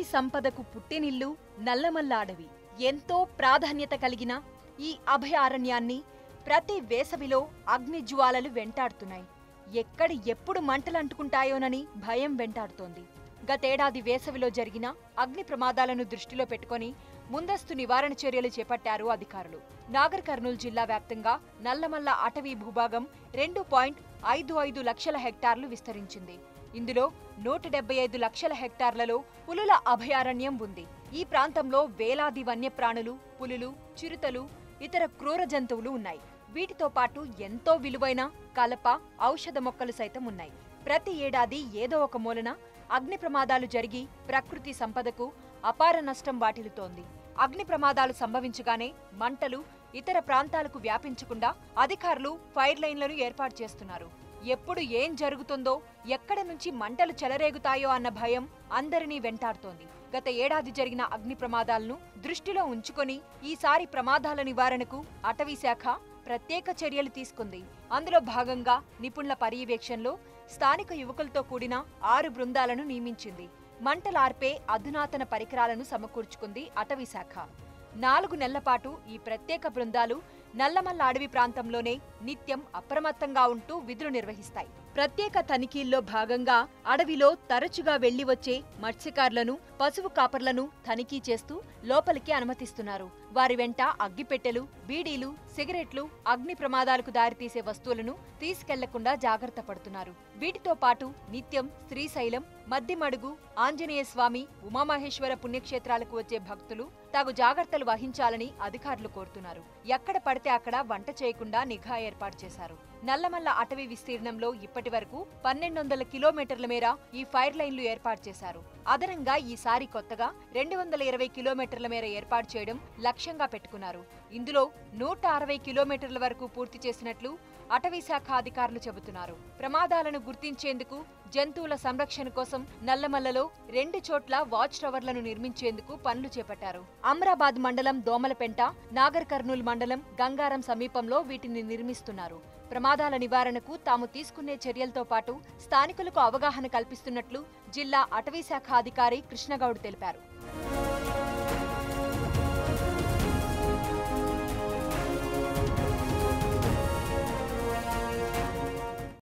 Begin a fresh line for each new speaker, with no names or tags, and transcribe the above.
సంపదకు పుట్టినిల్లు నల్లమల్ల అడవి ఎంతో ప్రాధాన్యత కలిగిన ఈ అభయారణ్యాన్ని ప్రతి వేసవిలో అగ్నిజ్వాలలు వెంటాడుతున్నాయి ఎక్కడి ఎప్పుడు మంటలు అంటుకుంటాయోనని భయం వెంటాడుతోంది గతేడాది వేసవిలో జరిగిన అగ్ని ప్రమాదాలను దృష్టిలో పెట్టుకొని ముందస్తు నివారణ చర్యలు చేపట్టారు అధికారులు నాగర్ కర్నూలు జిల్లా వ్యాప్తంగా నల్లమల్ల అటవీ భూభాగం రెండు పాయింట్ ఐదు ఐదు లక్షల హెక్టార్లు విస్తరించింది ఇందులో నూట డెబ్బై ఐదు లక్షల హెక్టార్లలో పులుల అభయారణ్యం ఉంది ఈ ప్రాంతంలో వేలాది వన్యప్రాణులు పులులు చిరుతలు ఇతర క్రూర జంతువులు ఉన్నాయి వీటితో పాటు ఎంతో విలువైన కలప ఔషధ మొక్కలు సైతం ఉన్నాయి ప్రతి ఏడాది ఏదో ఒక మూలన అగ్ని ప్రమాదాలు జరిగి ప్రకృతి సంపదకు అపార నష్టం వాటిల్లుతోంది అగ్ని ప్రమాదాలు సంభవించగానే మంటలు ఇతర ప్రాంతాలకు వ్యాపించకుండా అధికారులు ఫైర్ లైన్లను ఏర్పాటు చేస్తున్నారు ఎప్పుడు ఏం జరుగుతుందో ఎక్కడ నుంచి మంటలు చెలరేగుతాయో అన్న భయం అందరినీ వెంటాడుతోంది గత ఏడాది జరిగిన అగ్ని ప్రమాదాలను దృష్టిలో ఉంచుకొని ఈసారి ప్రమాదాల నివారణకు అటవీ శాఖ ప్రత్యేక చర్యలు తీసుకుంది అందులో భాగంగా నిపుణుల పర్యవేక్షణలో స్థానిక యువకులతో కూడిన ఆరు బృందాలను నియమించింది మంటలార్పే అధునాతన పరికరాలను సమకూర్చుకుంది అటవీ శాఖ నాలుగు నెలల పాటు ఈ ప్రత్యేక బృందాలు నల్లమల్ల అడవి ప్రాంతంలోనే నిత్యం అప్రమత్తంగా ఉంటూ విధులు నిర్వహిస్తాయి ప్రత్యేక తనిఖీల్లో భాగంగా అడవిలో తరచుగా వెళ్లి వచ్చే మత్స్యకారులను పశువు కాపర్లను తనిఖీ చేస్తూ లోపలికి అనుమతిస్తున్నారు వారి వెంట అగ్గిపెట్టెలు బీడీలు సిగరెట్లు అగ్ని ప్రమాదాలకు దారితీసే వస్తువులను తీసుకెళ్లకుండా జాగ్రత్త పడుతున్నారు వీటితో పాటు నిత్యం శ్రీశైలం మద్దిమడుగు ఆంజనేయ స్వామి ఉమామహేశ్వర పుణ్యక్షేత్రాలకు వచ్చే భక్తులు తగు జాగ్రత్తలు వహించాలని అధికారులు కోరుతున్నారు ఎక్కడ పడితే అక్కడ వంట చేయకుండా నిఘా ఏర్పాటు చేశారు నల్లమల్ల అటవీ విస్తీర్ణంలో ఇప్పటి వరకు పన్నెండు వందల కిలోమీటర్ల మేర ఈ ఫైర్ లైన్లు ఏర్పాటు చేశారు అదనంగా ఈసారి కొత్తగా రెండు వందల ఇరవై కిలోమీటర్ల మేర ఏర్పాటు చేయడం లక్ష్యంగా పెట్టుకున్నారు ఇందులో నూట అరవై కిలోమీటర్ల వరకు పూర్తి చేసినట్లు అటవీ శాఖ అధికారులు చెబుతున్నారు ప్రమాదాలను గుర్తించేందుకు జంతువుల సంరక్షణ కోసం నల్లమల్లలో రెండు చోట్ల వాచ్ టవర్లను నిర్మించేందుకు పనులు చేపట్టారు అమ్రాబాద్ మండలం దోమలపెంట నాగర్ కర్నూలు మండలం గంగారం సమీపంలో వీటిని నిర్మిస్తున్నారు ప్రమాదాల నివారణకు తాము తీసుకునే చర్యలతో పాటు స్థానికులకు అవగాహన కల్పిస్తున్నట్లు జిల్లా అటవీ శాఖ అధికారి కృష్ణగౌడ్ తెలిపారు